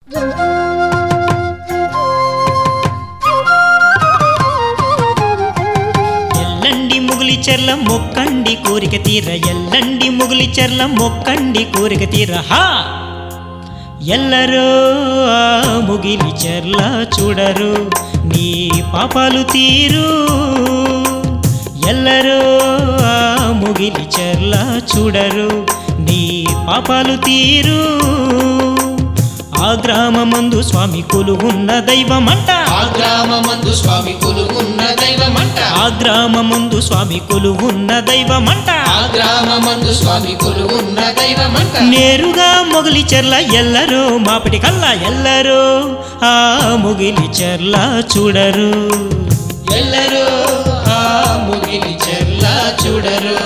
ఎల్లండి ముగిలి చెర్ల మొక్కండి కోరిక తీర ఎల్లండి ముగిలి చెర్ల మొక్కండి కోరిక తీర హా ఎల్లరో ఆ ముగిలి చెర్ల చూడరు నీ పాపాలు తీరు ఎల్లరో ఆ ముగిలి చెర్ల చూడరు నీ పాపాలు తీరు ఆ గ్రామమందు స్వామి కొలువున్న దైవమంట ఆ గ్రామమందు స్వామి కొలువున్న దైవమంట ఆ గ్రామమందు స్వామి కొలువున్న దైవమంట ఆ గ్రామమందు స్వామి కొలువున్న దైవమంట నేరుగా మొగిలి చెర్ల ఎల్లరో మాపిటి కల్లా ఎల్లరో ఆ మొగిలి చెర్ల చూడరు ఎల్లరూ ఆ ముగిలి చెర్ల చూడరు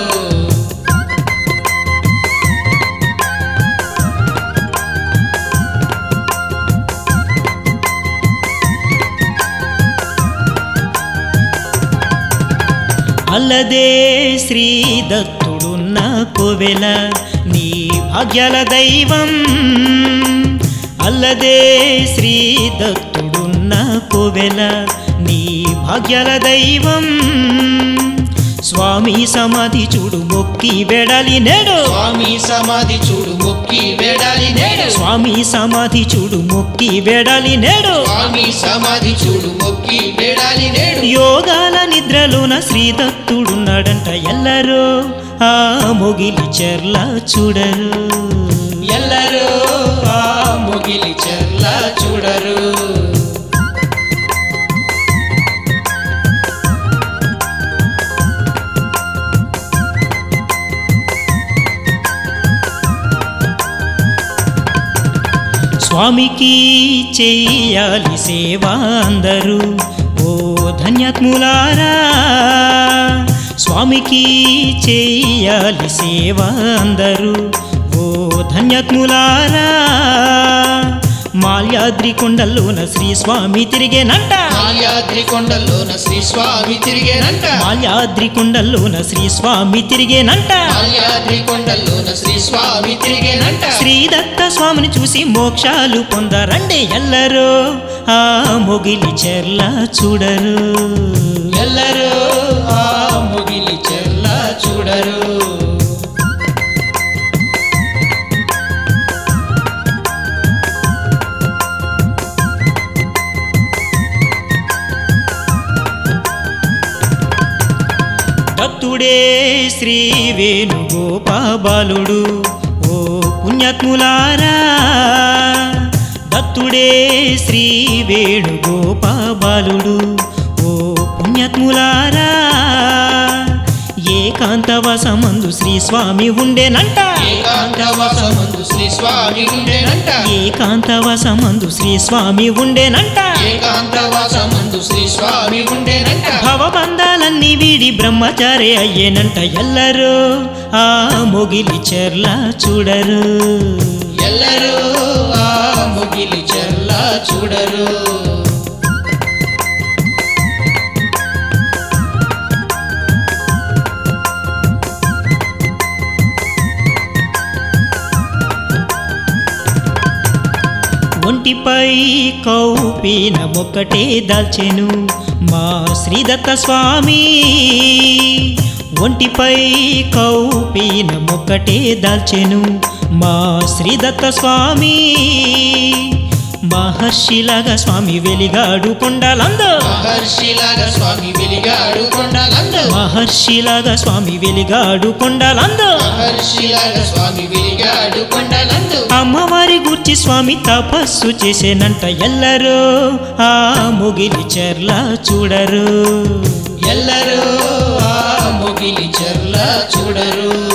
అల్లదే శ్రీ దత్తుడున్న కోవెల నీ భాగ్యాల దైవం అల్లదే శ్రీ దత్తుడున్న కోవెల నీ భాగ్యాల దైవం స్వామి సమాధి చూడు మొక్కి వెడలి నేడు స్వామి సమాధి చూడు మొక్కి వేడాలి నేడు స్వామి సమాధి చూడు మొక్కి వెడలి నేడు స్వామి సమాధి చూడు మొక్కి వేడాలి నేడు యోగాల నిద్రలోన శ్రీదత్తుడున్నాడంట ఎల్లరో ఆ మొగిలి చెర్ల చూడరు ఎల్లరూ ఆ ముగిలి చెర్ల చూడరు స్వామికి చెయ్యాలి సేవ అందరూ ఓ ధన్యాత్ములారా స్వామికి చెయ్యాలి సేవ అందరూ ఓ ధన్యాత్ములారా మాల్యాద్రి కొండల్లోన శ్రీ స్వామి తిరిగేనంట మాల్యాద్రి కొండల్లోన శ్రీ స్వామి తిరిగేనంట మాల్యాద్రి కొండల్లోన శ్రీ స్వామి తిరిగేనంట మాల్యాద్రి కొండల్లోన శ్రీ స్వామి తిరిగేనంట శ్రీదత్త స్వామిని చూసి మోక్షాలు పొందరండి ఎల్లరో ఆ మొగిలి చెర్ల చూడరు ఎల్లరూ ఆ ముగిలి చెర్ల చూడరు దత్తుడే శ్రీ వేణుగోపాలుడు ఓ పుణ్యాత్ములారా దత్తుడే శ్రీ వేణుగోపాలుడు ఓ పుణ్యాత్ములారా ఏకాంతవాసమందు శ్రీ స్వామి ఉండేనంట ఏకాంతవాసమందు శ్రీ స్వామి ఉండేనంట ఏకాంతవాసమందు శ్రీ స్వామి ఉండేనంట ఏకాంతవాసమందు శ్రీ స్వామి ఉండేనంట భవబంధాలన్నీ వీడి బ్రహ్మచారి అయ్యేనంట ఎల్లరూ ఆ మొగిలి చెర్ల చూడరు ఎల్లరూ ఆ ముగిలి చెర్ల చూడరు ఒంటిపై కౌపీన ఒక్కటే దాల్చెను మా శ్రీదత్త స్వామి ఒంటిపై కౌపీన ఒక్కటే దాల్చెను మా శ్రీదత్త స్వామి మహర్షిలాగా స్వామి వెలిగాడు కొండలందు మహర్షిలాగా స్వామి వెలిగాడు కొండలందు మహర్షిలాగా స్వామి వెలిగాడు కొండలందు మహర్షిలాగా స్వామి వెలిగాడు కొండలందు అమ్మవారి గూర్చి స్వామి తపస్సు చేసేనంట ఎల్లరూ ఆ ముగిలి చెర్ల చూడరు ఎల్లరూ ఆ ముగిలి చెర్ల చూడరు